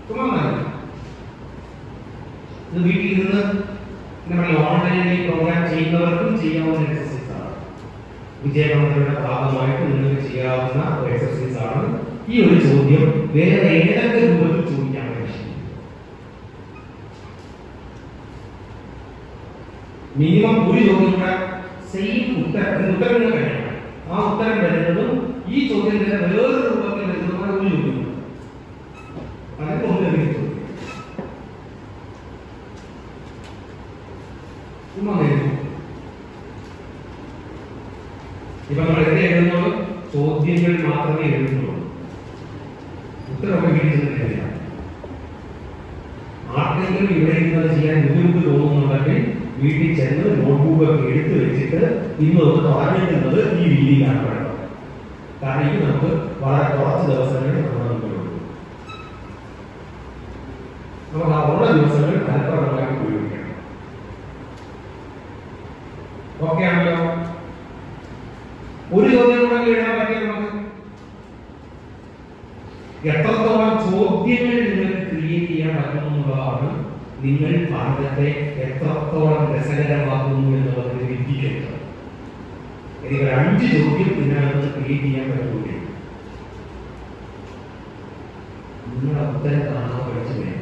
ചുമ്മാ മതി. ഇത് വീട്ടിൽ ഇരുന്ന് നമ്മൾ ഓൺലൈനിൽ പ്രോഗ്രാം ചെയ്യുന്നവർക്കും ചെയ്യാവുന്ന എക്സസൈസ് ആണ് വിജയപ്രദയുടെ ഭാഗമായിട്ട് നിങ്ങൾക്ക് ചെയ്യാവുന്ന ഒരു എക്സസൈസ് ആണ് ഈ ഒരു ചോദ്യം വേറെ ഏതൊക്കെ രൂപത്തിൽ ചോദിക്കാൻ കഴിയും മിനിമം ഒരു ചോദ്യം കൂടെ സെയിം ഉത്തരം ഈ ഉത്തരം നിങ്ങൾ കഴിയണം ആ ഉത്തരം വരുന്നതും ഈ ചോദ്യത്തിന്റെ വേറൊരു രൂപത്തിൽ വരുന്നതും ഒരു ചോദ്യം അതിന് ഒന്ന് ലഭിക്കും ചോദ്യം ചുമ്മാ എഴുതും ഇപ്പൊ നമ്മൾ എഴുതി എഴുതുന്നത് ചോദ്യങ്ങൾ മാത്രമേ എഴുതുന്നുള്ളൂ ഉത്തരവൊക്കെ വീട്ടിൽ നിന്ന് എഴുതാം ആർക്കെങ്കിലും ഇവിടെ ഇരുന്നത് ചെയ്യാൻ ബുദ്ധിമുട്ട് തോന്നുന്നുണ്ടെങ്കിൽ വീട്ടിൽ ചെന്ന് നോട്ട്ബുക്ക് ഒക്കെ എടുത്തു വെച്ചിട്ട് ഇന്ന് നമുക്ക് തുടങ്ങുന്നത് ഈ രീതിയിലാണ് വേണ്ടത് കാരണം ഇത് നമുക്ക് വളരെ കുറച്ച് ദിവസങ്ങളിൽ നമ്മുടെ മുമ്പിലുള്ളൂ നമുക്ക് ആ ഉള്ള ദിവസങ്ങളിൽ ഫലപ്രദമായി ഉപയോഗിക്കണം ഓക്കെ ആണല്ലോ ഒരു ചോദ്യം കൂടെ എഴുതാൻ പറ്റിയ നമുക്ക് എത്രത്തോളം ചോദ്യങ്ങൾ നിങ്ങൾക്ക് ക്രിയേറ്റ് ചെയ്യാൻ പറ്റുമെന്നുള്ളതാണ് നിങ്ങൾ പഠനത്തെ എത്രത്തോളം രസകരമാക്കുന്നു എന്നുള്ളത് വിധിക്കുന്നത് എനിക്ക് ഒരു അഞ്ച് ചോദ്യം ഇതിനകത്ത് ക്രിയേറ്റ് ചെയ്യാൻ പറ്റുമെങ്കിൽ നിങ്ങളുടെ ഉത്തരം കാണാൻ പഠിച്ചു വേണം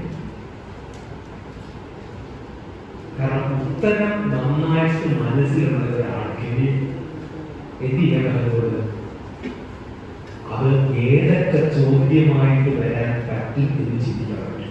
കാരണം ഉത്തരം നന്നായിട്ട് മനസ്സിലുള്ള ഒരാൾക്ക് എന്ത് ചെയ്യാൻ പറ്റുന്നത് അത് ഏതൊക്കെ ചോദ്യമായിട്ട് വരാൻ പറ്റും എന്ന് ചിന്തിക്കാൻ പറ്റും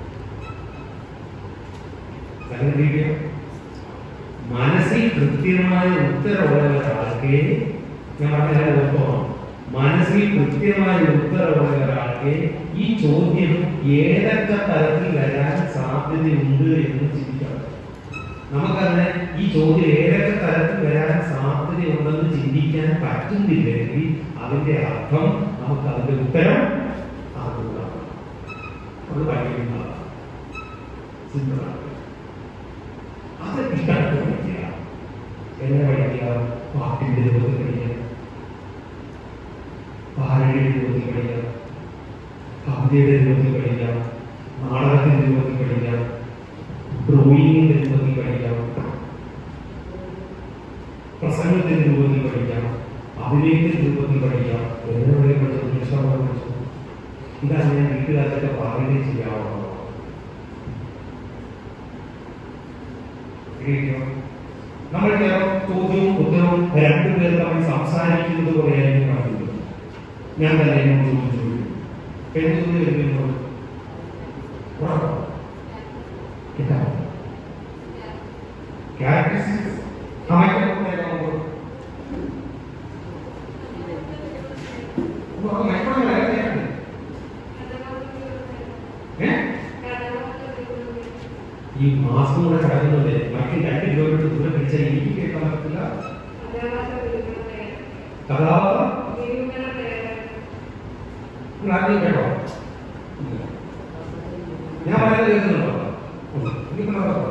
സംഗതിക്ക് മനസ്സിൽ കൃത്യമായ ഉത്തരവുള്ള ഒരാൾക്ക് ഞാൻ പറഞ്ഞ ഓർത്തോണം മനസ്സിൽ കൃത്യമായ ഉത്തരവുള്ള ഒരാൾക്ക് ഈ ചോദ്യം ഏതൊക്കെ തരത്തിൽ വരാൻ സാധ്യതയുണ്ട് എന്ന് ചിന്തിക്കാം നമുക്കതിനെ ഈ ചോദ്യം ഏതൊക്കെ തരത്തിൽ വരാൻ സാധ്യതയുണ്ടെന്ന് ചിന്തിക്കാൻ പറ്റുന്നില്ലെങ്കിൽ അതിന്റെ അർത്ഥം നമുക്ക് അതിന്റെ ഉത്തരം അറിവുള്ളതാണ് അത് പഠിക്കുന്നതാണ് സിമ്പിളാണ് അത് ഇഷ്ടപ്പെട്ട് പഠിക്കുക എങ്ങനെ പഠിക്കുക പാട്ടിന്റെ രൂപത്തിൽ പഠിക്കുക പാരയുടെ രൂപത്തിൽ പഠിക്കുക കവിതയുടെ രൂപത്തിൽ പഠിക്കുക നാടകത്തിന്റെ രൂപത്തിൽ പഠിക്കുക ഡ്രോയിങ്ങിന്റെ രൂപത്തിൽ പഠിക്കാം പ്രസംഗത്തിന്റെ രൂപത്തിൽ പഠിക്കാം അഭിനയത്തിന്റെ രൂപത്തിൽ പഠിക്കാം എങ്ങനെ വേണമെങ്കിലും പഠിച്ചു ഇഷ്ടമാണ് പഠിച്ചു ഇതാണ് ഞാൻ വീട്ടുകാർക്കൊക്കെ പറയുകയും ചെയ്യാവുന്നത് നമ്മൾ ചോദ്യവും ഉത്തരവും രണ്ടുപേർ തമ്മിൽ സംസാരിക്കുന്നത് പോലെയായിരിക്കും കാണുന്നത് ഞാൻ തന്നെ എന്നോട് ചോദിച്ചു എന്ത് ചോദ്യം വരുമ്പോൾ ഉറപ്പാണ് കിട്ടാമോ ക്യാരക്ടറിസ്റ്റിക്സ് ഹമായിട്ട് നമുക്ക് ഈ മാസം കൂടെ കടക്കുന്നുണ്ട് മറ്റ് രണ്ട് കിലോമീറ്റർ ദൂരം പിടിച്ചാൽ എനിക്ക് കേൾക്കാൻ പറ്റില്ല കഥാപാത്രം നിങ്ങൾ ആദ്യം കേട്ടോ ഞാൻ പറയുന്നത് കേൾക്കുന്നുണ്ടോ എനിക്ക് നടക്കാം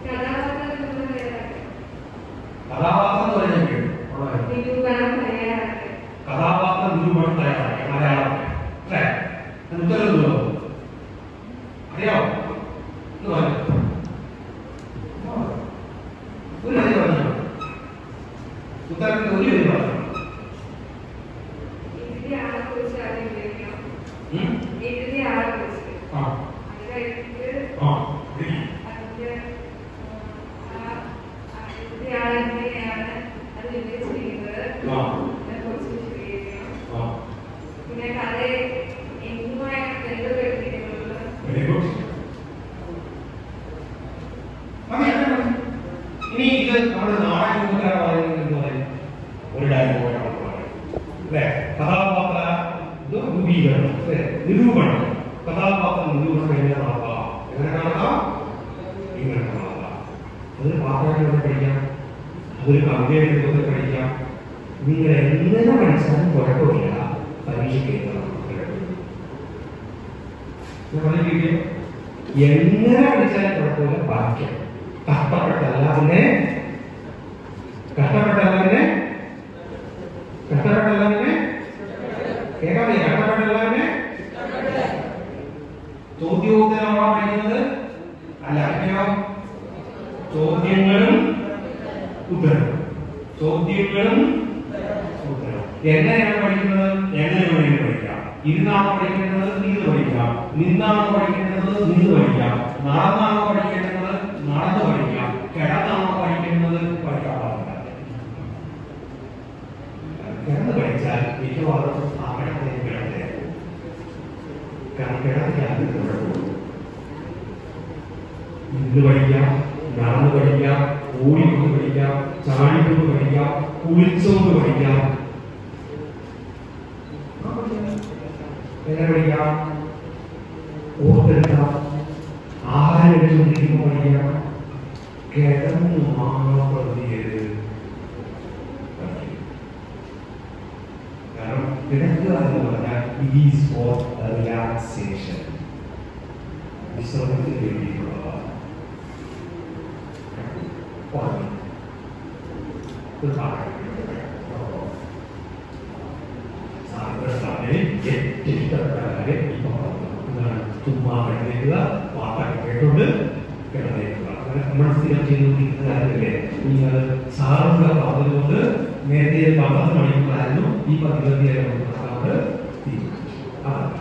കഥാപാത്രം എന്ന് പറഞ്ഞാൽ കേട്ടു കഥാപാത്ര നിരൂപണം തയ്യാറാക്കി മലയാളം അല്ലേ അതിന് ഉത്തരം എന്തുവാ? അറിയാമോ ഒന്ന് പറഞ്ഞു ഒരു കാര്യം പറഞ്ഞു ഉത്തരത്തിന്റെ ഒരു കാര്യം പറഞ്ഞു ഉം? ആ ആ ആ ആ പിന്നെ കഥ എങ്ങുമായിട്ട് എന്ത് എടുത്തിട്ടുള്ളത് വെരി ഗുഡ് മതി അങ്ങനെ മതി. ഇനി ഇത് നമ്മുടെ നാടക രൂപത്തിലാണ് പറയുന്നത് എന്ന് പറയും ഒരു ഡയലോഗാണ് അല്ലേ കഥാപാത്ര ഇത് രൂപീകരണം അല്ലേ നിരൂപണം കഥാപാത്ര നിരൂപണം എങ്ങനെ നടത്താം എങ്ങനെ നടത്താം ഇങ്ങനെ നടത്താം അതൊരു പാത്രമായിട്ട് പഠിക്കാം അതൊരു കവിതയുടെ രൂപത്തിൽ പഠിക്കാം നിങ്ങൾ എങ്ങനെ പഠിച്ചാലും കുഴപ്പമില്ല പരീക്ഷയ്ക്ക് എഴുതണം ഞാൻ പറഞ്ഞില്ലേ എങ്ങനെ പഠിച്ചാലും കുഴപ്പമില്ല വാക്യം കഷ്ടപ്പെട്ടല്ല പിന്നെ കഷ്ടപ്പെട്ടല്ല പിന്നെ കഷ്ടപ്പെട്ടല്ല പിന്നെ കേൾക്കാൻ വയ്യ കഷ്ടപ്പെട്ടല്ല പിന്നെ ചോദ്യോത്തരമാണോ പഠിക്കുന്നത് അല്ല പിന്നെയോ ചോദ്യങ്ങളും ഉത്തരവും ചോദ്യങ്ങളും ഉത്തരവും എങ്ങനെയാണ് പഠിക്കുന്നത് എങ്ങനെ വേണമെങ്കിൽ പഠിക്കാം ഇരുന്നാണോ പഠിക്കേണ്ടത് ഇരുന്ന് പഠിക്കാം നിന്നാണോ പഠിക്കേണ്ടത് നിന്ന് പഠിക്കാം നടന്നാണോ പഠിക്കേണ്ടത് നടന്ന് പഠിക്കാം കിടന്നാണോ പഠിക്കേണ്ടത് പഠിക്കാൻ പാടില്ല കിടന്ന് പഠിച്ചാൽ മിക്കവാറും അവിടത്തെ കിടത്തെ കാരണം കിടത്തിയാണ് കുഴപ്പമുള്ളൂ നിന്ന് പഠിക്കാം നടന്ന് പഠിക്കാം ഓടിക്കൊണ്ട് പഠിക്കാം ചാടിക്കൊണ്ട് പഠിക്കാം കുളിച്ചുകൊണ്ട് പഠിക്കാം എങ്ങനെ പഠിക്കാം ഓർത്തെടുക്കാം ആഹാരം എടുത്തുകൊണ്ടിരിക്കുമ്പോൾ പഠിക്കാം കിടന്നു മാത്രം ചെയ്യരുത് കാരണം കിടക്കുക എന്ന് പറഞ്ഞാൽ ഇറ്റ് ഈസ് ഫോർ റിലാക്സേഷൻ വിശ്രമത്തിന് വേണ്ടിയിട്ടുള്ളതാണ് പറഞ്ഞു ഒരു പാഠം സാറിന്റെ സാറിന് ഏറ്റവും ഇഷ്ടപ്പെട്ട കാര്യം ഇപ്പൊ പറഞ്ഞു എന്താണ് ചുമ്മാ കിടന്നേക്കുക പാട്ടൊക്കെ കേട്ടോണ്ട് കിടന്നേക്കുക അങ്ങനെ നമ്മൾ സ്ഥിരം ചെയ്തുകൊണ്ടിരിക്കുന്ന കാര്യമല്ലേ നിങ്ങൾ സാറിന്റെ പറഞ്ഞതുകൊണ്ട് നേരത്തെ ഒരു പന്ത്രണ്ട് മണിക്കൂറായിരുന്നു ഈ പതിനഞ്ചേഴ് മണിക്കൂറാണ് തീരുമാനിച്ചു അതാണ്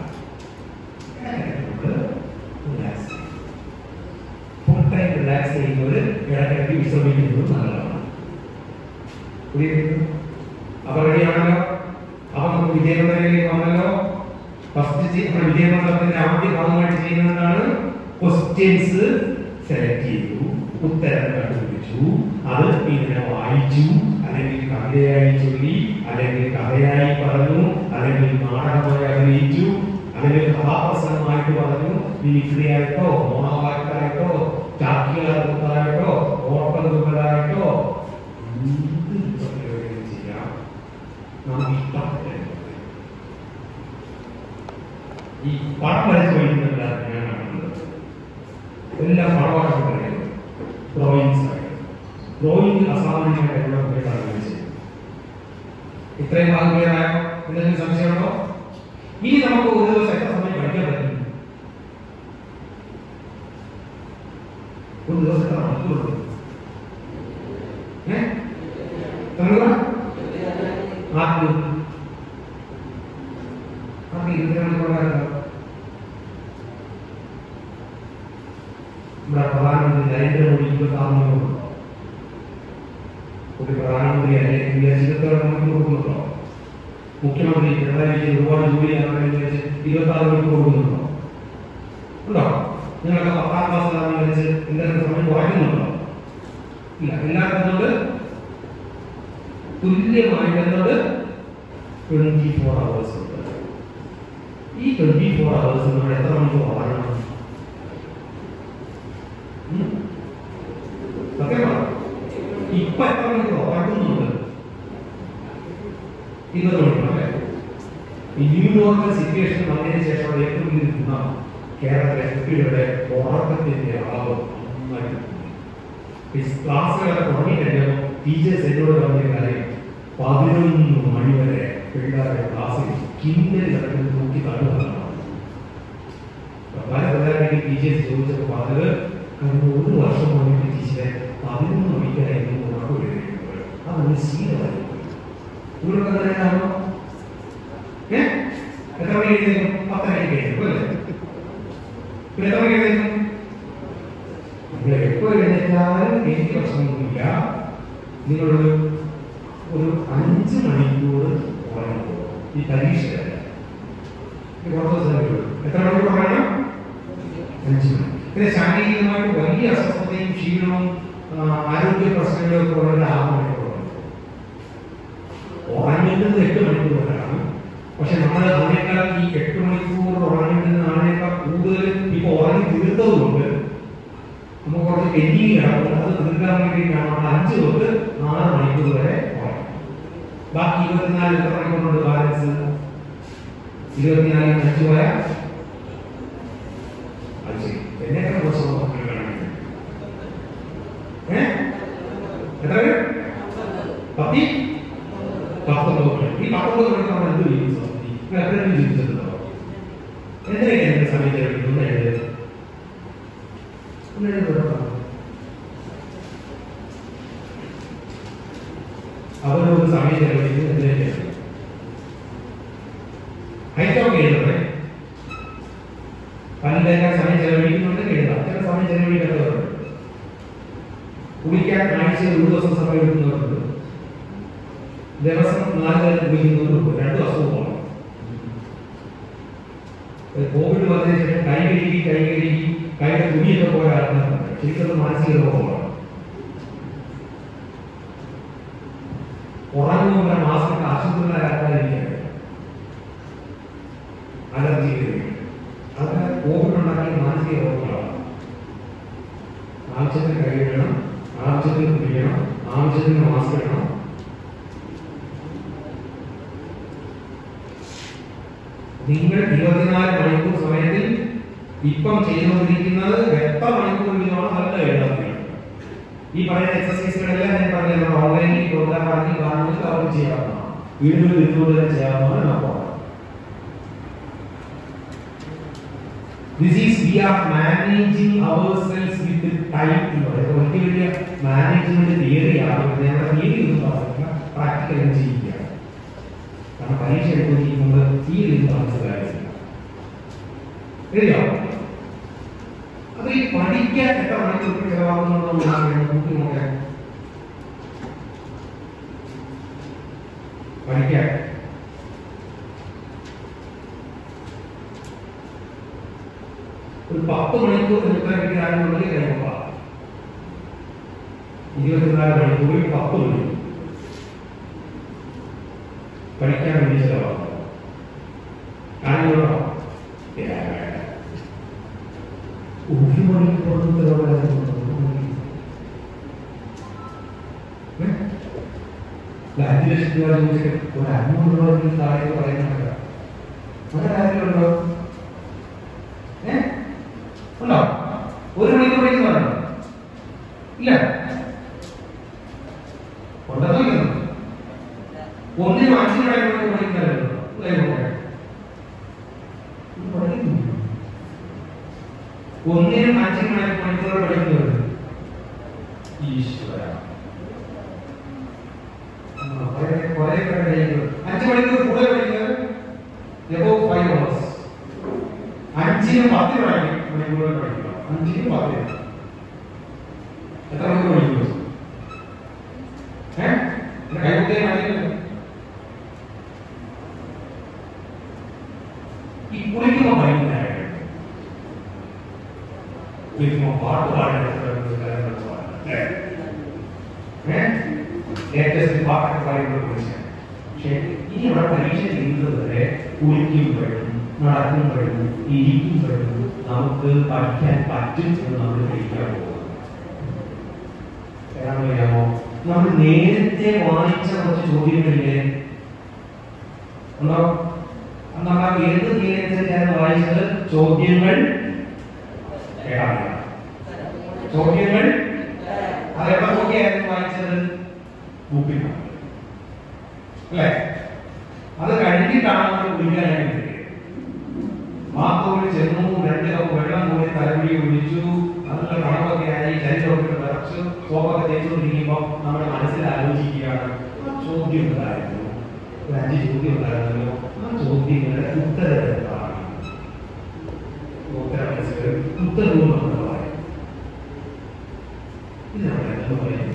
റിലാക്സ് ഫുൾ ടൈം റിലാക്സ് ചെയ്യുന്നവർ ഇടയ്ക്കിടയ്ക്ക് വിശ്രമിക്കുന്നത് നല്ലതാണ് പുതിയത് അപ്പൊ റെഡിയാണല്ലോ അപ്പൊ നമുക്ക് വിജയമണ്ഡലത്തിലേക്ക് വന്നല്ലോ ഫസ്റ്റ് നമ്മുടെ വിജയമണ്ഡലത്തിന്റെ ആദ്യ ഭാഗമായിട്ട് ചെയ്യുന്നതാണ് ക്വസ്റ്റ്യൻസ് സെലക്ട് ചെയ്തു ഉത്തരം കണ്ടുപിടിച്ചു അത് പിന്നെ വായിച്ചു അല്ലെങ്കിൽ കവിതയായി ചൊല്ലി അല്ലെങ്കിൽ കഥയായി പറഞ്ഞു അല്ലെങ്കിൽ നാടകമായി അഭിനയിച്ചു അല്ലെങ്കിൽ കഥാപ്രസംഗമായിട്ട് പറഞ്ഞു മിമിക്രിയായിട്ടോ മോണോവാക്ടായിട്ടോ ചാക്യായിട്ടോ ഓട്ടം എന്ത് പ്രയോഗം ചെയ്യാം നമുക്ക് ഇഷ്ടപ്പെട്ട ഈ പടം വരച്ച് വഹിക്കുന്നില്ല ഞാൻ കാണുന്നത് എല്ലാം പടമായിട്ട് പറയുന്നത് ഡ്രോയിങ്സ് ആയിട്ട് ഡ്രോയിങ് അസാമാന്യമായിട്ടുള്ള കുട്ടികളാണ് ചെയ്യുന്നത് ഇത്രയും ഭാഗം ക്ലിയറായോ എന്തെങ്കിലും സംശയമുണ്ടോ ഇനി നമുക്ക് ഒരു ദിവസം എത്ര സമയം പഠിക്കാൻ പറ്റും ഒരു ദിവസം എത്ര മണിക്കൂറുണ്ട് ഏ തമിഴ് ആദ്യം അത് ഇരുപത്തി മണിക്കൂറായിരുന്നു നമ്മുടെ പ്രധാനമന്ത്രി നരേന്ദ്രമോദി ഇരുപത്തി ആറ് മണിക്കൂറുണ്ടോ ഒരു പ്രധാനമന്ത്രി അല്ലെ ഇന്ത്യ ഇരുപത്തേഴ് മണിക്കൂർ കൊടുക്കുന്നുണ്ടോ മുഖ്യമന്ത്രി പിണറായി വിജയൻ ഒരുപാട് ജോലിയാണ് വിചാരിച്ച് ഇരുപത്തി ആറ് മണിക്കൂർ കൊടുക്കുന്നുണ്ടോ ഉണ്ടോ നിങ്ങളൊക്കെ പത്താം ക്ലാസ്സിലാണെന്ന് വിചാരിച്ച് എന്തെങ്കിലും സമയം കുറയ്ക്കുന്നുണ്ടോ ഇല്ല എല്ലാവർക്കും കൊണ്ട് തുല്യമായിട്ട് എന്നത് ട്വന്റി ഫോർ അവേഴ്സ് ഉണ്ട് ഈ ട്വന്റി ഫോർ അവേഴ്സ് നമ്മൾ എത്ര മണിക്കൂർ ഉറങ്ങണം ഉം? സത്യം പറ ഇപ്പൊ എത്ര മണിക്കൂർ ഉറങ്ങുന്നുണ്ട് ഇരുപത് മണിക്കൂർ അല്ലേ ഈ ന്യൂ നോർമൽ സിറ്റുവേഷൻ വന്നതിന് ശേഷമുള്ള ഏറ്റവും വലിയ ഗുണം കേരളത്തിലെ കുട്ടികളുടെ ഉറക്കത്തിന്റെ അളവ് നന്നായിട്ട് കൂടി. ഈ ക്ലാസ്സുകളൊക്കെ തുടങ്ങിക്കഴിഞ്ഞപ്പോൾ ടീച്ചേഴ്സ് എന്നോട് പറഞ്ഞ കാര്യം പതിനൊന്ന് മണി വരെ പിള്ളേരുടെ ക്ലാസ്സിൽ കിന്നൽ കിടക്കുന്ന നോക്കി തള്ളുന്നതാണ് പല പിള്ളേരുടെ ടീച്ചേഴ്സ് ചോദിച്ചപ്പോൾ പറഞ്ഞത് കഴിഞ്ഞ ഒരു വർഷം മുന്നേ ടീച്ചറെ പതിനൊന്ന് മണിക്കായിരുന്നു ഉറപ്പ് വരുന്നത് അതൊന്ന് ശീലമായി നിങ്ങൾക്ക് അങ്ങനെയാണോ ഏ എത്ര മണി എഴുന്നേക്കും പത്തര എഴുന്നേക്കും അല്ലേ പിന്നെ എത്ര മണി എഴുന്നേക്കും നിങ്ങൾ എപ്പോ എഴുന്നേറ്റാലും എനിക്ക് പ്രശ്നമൊന്നുമില്ല നിങ്ങളൊരു ഒരു അഞ്ച് മണിക്കൂർ ഉറങ്ങും ഈ പരീക്ഷ ഈ കുറച്ച് ദിവസം ഉള്ളൂ. എത്ര മണിക്കൂർ ഉറങ്ങണം അഞ്ച് മണി പിന്നെ ശാരീരികമായിട്ട് വലിയ അസ്വസ്ഥതയും ക്ഷീണവും ആ, ആരോഗ്യ പ്രശ്നങ്ങളും ഒക്കെ ഉള്ളവരുടെ ആറ് മണിക്കൂർ ഉറങ്ങും. ഉറങ്ങേണ്ടത് എട്ട് മണിക്കൂർ വരെയാണ് പക്ഷെ നമ്മൾ അതിനേക്കാൾ ഈ എട്ട് മണിക്കൂർ ഉറങ്ങേണ്ടുന്ന ആളിനേക്കാൾ കൂടുതൽ ഇപ്പൊ ഉറങ്ങി തീർത്തതുകൊണ്ട് നമുക്ക് കുറച്ച് പെൻഡിങ് കിടക്കും അത് തീർക്കാൻ വേണ്ടിയിട്ടാണ് നമ്മൾ അഞ്ച് തൊട്ട് ആറ് മണിക്കൂർ വരെ ഉറങ്ങും ബാക്കി ഇരുപത്തിനാല് എത്ര മണിക്കൂറുണ്ട് ബാലൻസ് ഇരുപത്തിനാലിന് അഞ്ച് പോയ അത് ശരി എന്നേക്കാൾ കുറച്ച് മക്കൾ വേണമെങ്കിൽ ഏ എത്ര പേര് പത്തി പത്തൊമ്പത് മണി ഈ പത്തൊമ്പത് മണിക്ക് നമ്മൾ എന്ത് ചെയ്യും സത്യം നിങ്ങൾ എപ്പോഴും ചിന്തിച്ചിട്ടുണ്ടോ എന്തിനൊക്കെ എന്റെ സമയം ചെലവഴിക്കുന്നു എഴുതി ഇങ്ങനെ എഴുതുന്നത് അവരൊരു സമയം ചെലവഴിച്ച് എന്തിനൊക്കെ ഹൈറ്റൊക്കെ എഴുതണേ പലതിനൊക്കെ സമയം ചെലവഴിക്കുന്നുണ്ട് എഴുതാം ചില സമയം ചെലവഴിക്കാത്തവരുണ്ട് കുളിക്കാൻ ആഴ്ചയിൽ ഒരു ദിവസം സമയം എടുക്കുന്നവരുണ്ട് ദിവസം നാല് നേരം കുളിക്കുന്നവരുണ്ട് രണ്ട് ദിവസവും പോകണം കോവിഡ് വന്നതിന് ശേഷം കൈ കഴുകി കൈ കഴുകി കൈയുടെ തുണിയൊക്കെ പോയ ആൾക്കാരുണ്ട് ശരിക്കും മാനസിക രോഗമാണ് ഉറങ്ങുമ്പോൾ മാസമൊക്കെ ആശുപത്രിയിലാക്കാതിരിക്കാൻ അലർജി അത് കോവിഡ് ഉണ്ടാക്കിയ മാനസിക രോഗങ്ങളാണ് ആവശ്യത്തിന് കൈ വേണം ആവശ്യത്തിന് കുടിക്കണം ആവശ്യത്തിന് മാസ്ക് ഇടണം നിങ്ങൾ ഇരുപത്തിനാല് മണിക്കൂർ സമയത്തിൽ ഇപ്പം ചെയ്തുകൊണ്ടിരിക്കുന്നത് എത്ര മണിക്കൂർ വീതമാണ് നല്ല എഴുതാത്തില്ല ഈ പറയുന്ന എക്സസൈസുകളെല്ലാം ഞാൻ പറഞ്ഞത് ഓൺലൈനിൽ പ്രോഗ്രാം ആക്കി കാണുന്നത് അവർക്ക് ചെയ്യാവുന്നതാണ് വീടുകളിൽ ഇരുന്നുകൊണ്ട് തന്നെ ചെയ്യാവുന്നതാണ് ഞാൻ പറഞ്ഞത് This is we are managing ourselves with the time എന്ന് പറയുന്നത് വലിയ വലിയ മാനേജ്മെന്റ് തിയറി ആണ് ഞങ്ങളുടെ തിയറി ഒന്നും പറഞ്ഞില്ല പ്രാക്ടിക്കൽ ചെയ്യിക്കുകയാണ് കാരണം പരീക്ഷ എടുക്കുമ്പോൾ നമ്മൾ തിയറി ഒന്നും മനസ്സിലായില്ല ശരിയോ അത് ഈ പഠിക്കാൻ എത്ര മണിക്കൂർ ചെലവാകുന്നുള്ളത് കൂട്ടി നോക്കാൻ പഠിക്കാൻ ഒരു പത്ത് മണിക്കൂർ നിൽക്കാൻ വേണ്ടി ആരെന്നുണ്ടെങ്കിൽ കഴിയുമ്പോൾ ഇരുപത്തിനാല് മണിക്കൂറിൽ പത്ത് മണിക്കൂർ പഠിക്കാൻ വേണ്ടി ചെലവാകും ആണെങ്കിലോ ഒരു മണിക്കൂർ ചെലവാകും അഞ്ച് ലക്ഷം രൂപ ചോദിച്ചിട്ട് ഒരു അഞ്ഞൂറ് രൂപ താഴെ പറയുന്നുണ്ട് അങ്ങനെ ആരെങ്കിലും ഏ ഉണ്ടോ ഒരു മണിക്കൂർ പഠിക്കുന്നവരുണ്ടോ ഇല്ല ഉണ്ടെന്നോ ഇല്ലെന്നോ ഒന്നിനും അഞ്ചിന് മണിക്കൂർ പഠിക്കുന്നവരുണ്ടോ ഒന്നിനും അഞ്ചിന് മണിക്കൂർ പഠിക്കുന്നവരുണ്ട് ഈശ്വര കുറെ അഞ്ച് മണിക്കൂർ കൂടുതൽ പഠിക്കുന്നത് എബോ ഫൈവ് അവേഴ്സ് അഞ്ചിനും പത്തിന് മണിക്കൂർ പഠിക്കുക അഞ്ചിനും പത്തിന് എത്ര മണിക്കൂർ പഠിക്കും ഏഹ് കൈകുട്ടിയെ കാണിക്കുന്നത് ഈ കുളിക്കുമ്പോൾ ഭയങ്കര കുളിക്കുമ്പോൾ പാട്ട് പാടുന്ന ലേറ്റസ്റ്റ് പാട്ടൊക്കെ പാടുന്നത് കുറിച്ച് പക്ഷേ ഇനി ഇവിടെ പരീക്ഷ ചെയ്യുന്നത് വരെ കുളിക്കുമ്പോഴും നടക്കുമ്പോഴും ഇരിക്കുമ്പോഴും നമുക്ക് പഠിക്കാൻ പറ്റും എന്ന് നമ്മൾ പഠിക്കാൻ പോകുന്നത് അറിയാമോ നമ്മൾ നേരത്തെ വായിച്ച കുറച്ച് ചോദ്യങ്ങളില്ലേ ഉണ്ടോ നമ്മൾ ഏത് തീയതിയാണ് വായിച്ചത് ചോദ്യങ്ങൾ കേടാറില്ല ചോദ്യങ്ങൾ അത് എവിടെ നോക്കിയായിരുന്നു വായിച്ചത് ബുക്കിലാണ് അല്ലേ അത് കഴിഞ്ഞിട്ടാണ് നമ്മൾ കുടിക്കാനായിട്ട് മാത്തോട് ചെന്നു രണ്ട് കപ്പ് വെള്ളം കൂടി തലമുടി ഒഴിച്ചു അതിനുള്ള മണമൊക്കെ ആയി ശരീരമൊക്കെ വിറച്ചു സോപ്പൊക്കെ തേച്ചുകൊണ്ടിരിക്കുമ്പോൾ നമ്മുടെ മനസ്സിൽ ആലോചിക്കുകയാണ് ആ ചോദ്യം ഉണ്ടായിരുന്നു ഒരു അഞ്ച് ചോദ്യം ഉണ്ടായിരുന്നല്ലോ ആ ചോദ്യങ്ങളുടെ ഉത്തരം എന്താണ് ഉത്തരം മനസ്സിൽ ഉത്തരവും നമ്മൾ പറയും ഇത് നമ്മൾ എന്തെന്ന് പറയും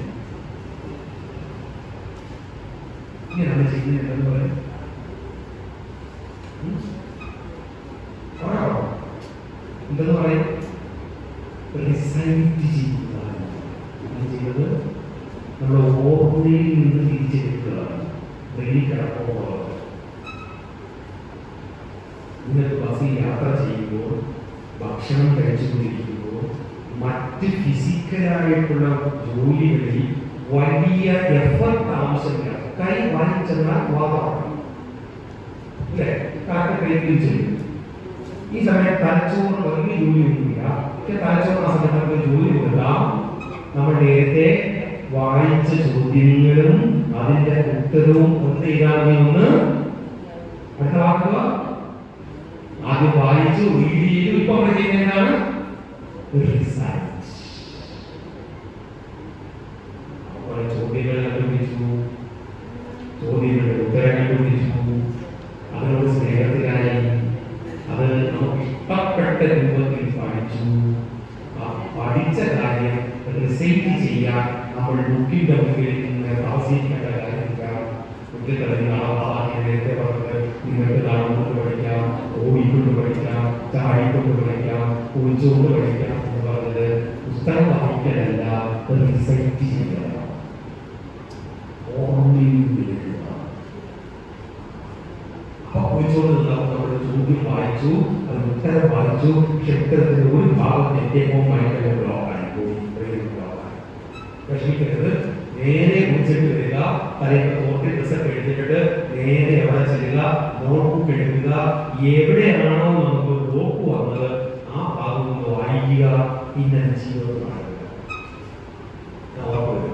ഇനി നമ്മൾ ചെയ്യുന്നത് എന്തെന്ന് പറയും പറയാമോ എന്തെന്ന് പറയും റിസൈറ്റ് ചെയ്യുന്നതാണ് നമ്മൾ ചെയ്യുന്നത് നമ്മൾ ഓർമ്മയിൽ നിന്ന് തിരിച്ചെടുക്കുകയാണ് ബ്രെയിനിൽ കിടക്കുമ്പോൾ നിങ്ങൾക്ക് ബസ്സിൽ യാത്ര ചെയ്യുമ്പോൾ ഭക്ഷണം കഴിച്ചുകൊണ്ടിരിക്കുമ്പോൾ മറ്റ് ഫിസിക്കലായിട്ടുള്ള ജോലികളിൽ വലിയ എഫർട്ട് ആവശ്യമില്ല കൈ വാങ്ങിച്ചെന്നാൽ വാദമാണ് അല്ലേ കാറ്റ് കൈത്തിൽ ചെയ്യും ഈ സമയത്ത് തലച്ചോറ് വലിയ ജോലിയൊന്നുമില്ല പക്ഷെ തലച്ചോറ് ആ സമയത്ത് നമുക്ക് ജോലി കൊടുക്കാം നമ്മൾ നേരത്തെ വായിച്ച ചോദ്യങ്ങളും അതിന്റെ ഉത്തരവും എന്ത് ചെയ്താൽ മതി ഒന്ന് മനസ്സിലാക്കുക ആദ്യം വായിച്ചു റീഡ് ചെയ്തു ഇപ്പൊ നമ്മൾ ചെയ്യുന്നത് എന്താണ് റിസർച്ച് എഴുതപ്പെട്ട രൂപത്തിൽ പഠിച്ചു ആ പഠിച്ച കാര്യം റിസൈറ്റ് ചെയ്യാൻ നമ്മൾ ബുക്കിന്റെ മുമ്പിൽ നിന്ന് താമസിക്കേണ്ട കാര്യമില്ല ബുക്കിൽ തന്നെ ആളാക്കി നേരത്തെ പറഞ്ഞത് നിങ്ങൾക്ക് നടന്നുകൊണ്ട് പഠിക്കാം ഓടിക്കൊണ്ട് പഠിക്കാം ചാടിക്കൊണ്ട് പഠിക്കാം കുളിച്ചുകൊണ്ട് പഠിക്കാം എന്ന് പറഞ്ഞത് പുസ്തകം വായിക്കലല്ല റിസൈറ്റ് ചെയ്യലാണ് ഓർമ്മയിൽ വിളിക്കുക അപ്പൊ കുളിച്ചുകൊണ്ട് നിന്നപ്പോൾ നമ്മൾ ചോദ്യം വായിച്ചു അത് ഉത്തരം വായിച്ചു പക്ഷെ ഉത്തരത്തിന്റെ ഒരു ഭാഗം തെറ്റേമോ ഭയങ്കര ബ്ലോക്കായി പോയി ബ്രെയിൻ ബ്ലോക്കായി വിഷമിക്കരുത് നേരെ കുളിച്ചിട്ട് വരിക തലയൊക്കെ നോക്കി ഡ്രസ്സൊക്കെ എടുത്തിട്ട് നേരെ എവിടെ ചെല്ലുക നോട്ട്ബുക്ക് എടുക്കുക എവിടെയാണോ നമുക്ക് ബ്ലോക്ക് വന്നത് ആ ഭാഗം ഒന്ന് വായിക്കുക പിന്നെ അത് ജീവിതം കാണുക ഞാൻ ഉറപ്പ് തരുന്നു.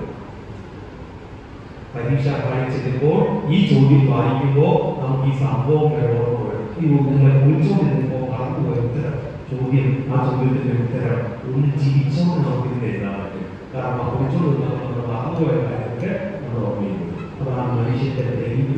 പരീക്ഷ വായിച്ചെടുക്കുമ്പോൾ ഈ ചോദ്യം വായിക്കുമ്പോൾ നമുക്ക് ഈ സംഭവം ഓർമ്മ വരും ഈ നിങ്ങൾ വിളിച്ചുകൊണ്ടിരുന്നപ്പോൾ മറന്നു പോയ ഉത്തരം ചോദ്യം ആ ചോദ്യത്തിന്റെ ഉത്തരം ഒന്ന് ചിരിച്ചോണ്ട് നമുക്ക് ഇത് എഴുതാൻ പറ്റും കാരണം ആ വിളിച്ചുകൊണ്ട് നമ്മൾ മറന്നുപോയ കാര്യമൊക്കെ നമ്മൾ ഓർമ്മ ചെയ്യും അതാണ് മനുഷ്യന്റെ തെളിവ്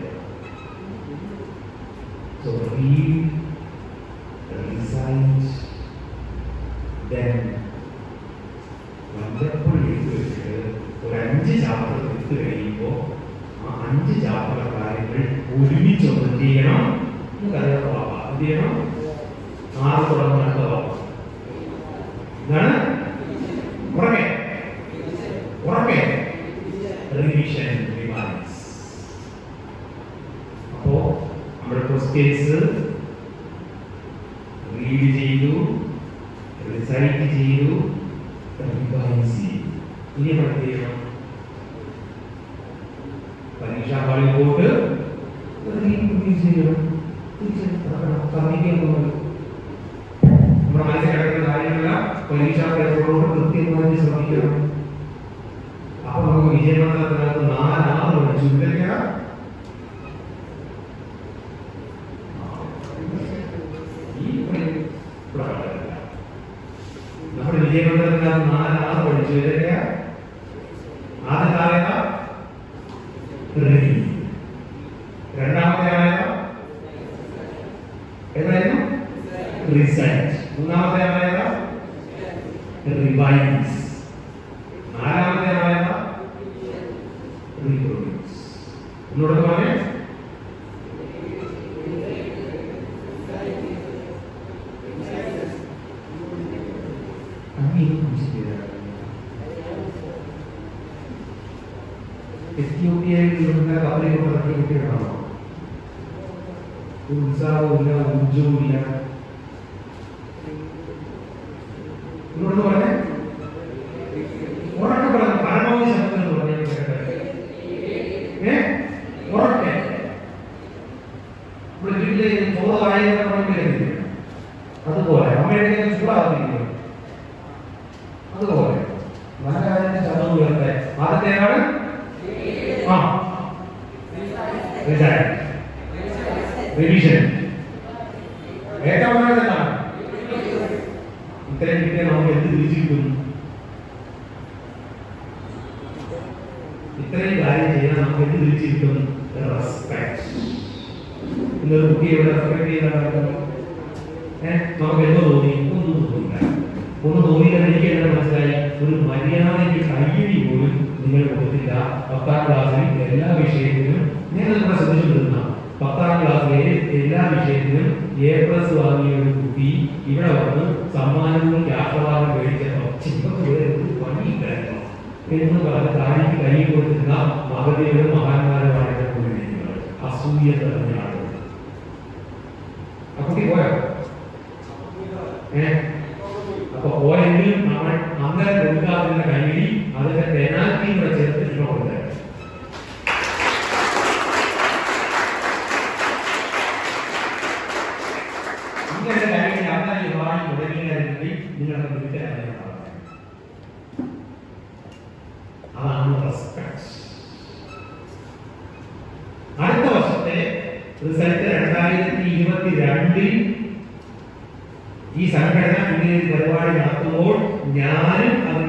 So read, recite, then വല്ലപ്പോഴും എഴുതി വെച്ചിട്ട് ഒരു അഞ്ച് ചാപ്റ്റർ എടുത്തു കഴിയുമ്പോൾ ആ അഞ്ച് ചാപ്റ്റർ കാര്യങ്ങൾ ഒരുമിച്ച് ഒന്ന് ചെയ്യണം നമുക്കറിയാത്ത വാപ്പ എന്ത് ചെയ്യണം ആറ് തുടങ്ങുന്ന അടുത്ത വാപ്പ ഇതാണ് ഉറക്കെ ഉറക്കെ റിവിഷൻ റിവൈസ് അപ്പോ നമ്മുടെ ക്വസ്റ്റ്യൻസ് റീഡ് ചെയ്തു റിസൈറ്റ് ചെയ്തു റിവൈസ് ചെയ്തു ഇനി നമ്മൾ എന്ത് ചെയ്യണം പരീക്ഷാ ഹാളിൽ പോയിട്ട് റിവൈസ് ചെയ്യണം നമ്മുടെ മനസ്സിൽ കിടക്കുന്ന കാര്യങ്ങളെല്ലാം പരീക്ഷാ പേപ്പറോട് കൃത്യമായി ശ്രദ്ധിക്കണം അപ്പൊ നമുക്ക് വിജയമണ്ഡലത്തിനകത്ത് നാലാറ് പഠിച്ചു ഇതൊക്കെയാ ഈ പ്രകടനമില്ല നമ്മുടെ വിജയമണ്ഡലത്തിനകത്ത് നാലാറ് പഠിച്ചു ഇതൊക്കെയാ ആദ്യത്തെ ആളേതാ റെഡി രണ്ടാമത്തെ ആളേതാ ഏതായിരുന്നു റിസൾട്ട് മൂന്നാമത്തെ ആളേതാ റിവൈസ് നാലാമത്തെ ആളേതാ റീപ്രൊഡ്യൂസ് ഒന്നുകൂടെ പറഞ്ഞേ അങ്ങനെ കുറിച്ച് എത്യോപ്യയിൽ നിന്നുള്ള കപ്പലിൽ കൊണ്ടിറക്കിയ കുട്ടികളാണോ ഒരു ഉത്സാഹമില്ല ഊർജവുമില്ല എന്നോട് പറഞ്ഞേ ഉറക്കെ പറഞ്ഞു പരമാവധി ശബ്ദം എന്ന് പറഞ്ഞു കേട്ടെ ഏ ഉറക്കെ നമ്മുടെ വീട്ടിലെ ചോറ് വായന പറഞ്ഞില്ലേ അതുപോലെ അമ്മയുടെ ചൂടാകുന്നില്ല അതുപോലെ നല്ല കാര്യം ശബ്ദം ഉയർത്തെ ആദ്യത്തേതാണ് ആ റിവിഷൻ ഏറ്റവും എന്താണ് ഇത്രയും കിട്ടിയാൽ നമുക്ക് എന്ത് തിരിച്ചിരിക്കുന്നു ഇത്രയും കാര്യം ചെയ്യാൻ നമുക്ക് എന്ത് തിരിച്ചിരിക്കുന്നു റെസ്പെക്ട് ഇന്നൊരു കുട്ടി ഇവിടെ റെസ്പെക്ട് ചെയ്താണ് ഏഹ് നമുക്ക് എന്തോ തോന്നി ഒന്നും തോന്നിയില്ല ഒന്നും തോന്നിയില്ല എനിക്ക് എന്താ മനസ്സിലായി ഒരു മര്യാദയ്ക്ക് കയ്യടി പോലും നിങ്ങൾ കൊടുത്തില്ല പത്താം ക്ലാസ്സിൽ എല്ലാ വിഷയത്തിലും ഞാൻ നിങ്ങളെ ശ്രദ്ധിച്ചുകൊണ്ടിരുന്ന പത്താം ക്ലാസ്സിലെ എല്ലാ വിഷയത്തിലും എ പ്ലസ് വാങ്ങിയ ഒരു കുട്ടി ഇവിടെ വന്ന് സമ്മാനവും രാഷ്ട്രവാദം മേടിച്ചപ്പോ ചിന്തക്ക് വേറെ ഒരു പണിയില്ലായിരുന്നു എന്ന് പറഞ്ഞ് താഴേക്ക് കൈ കൊടുത്തിരുന്ന മഹതിയുടെ മഹാന്മാരുമായ കുട്ടികൾ അസൂയ നിറഞ്ഞ ആളുകൾ ആ കുട്ടി പോയോ ഏ അപ്പൊ പോയെങ്കിലും നമ്മൾ അങ്ങനെ കൊടുക്കാതിരുന്ന കൈയടി അതിന്റെ പെനാൽറ്റിയും കൂടെ ചേർത്ത് ഇഷ്ടമുണ്ട് ഇങ്ങനെ കൈയടി അങ്ങനെ വാങ്ങി തുടങ്ങിയായിരുന്നെങ്കിൽ നിങ്ങളുടെ വീട്ടുകാരെ അതാണ് റെസ്പെക്ട് അടുത്ത വർഷത്തെ റിസൾട്ട് രണ്ടായിരത്തി ഇരുപത്തി രണ്ടിൽ ഈ സംഘടന ഇങ്ങനെ ഒരു പരിപാടി നടത്തുമ്പോൾ ഞാനും അത്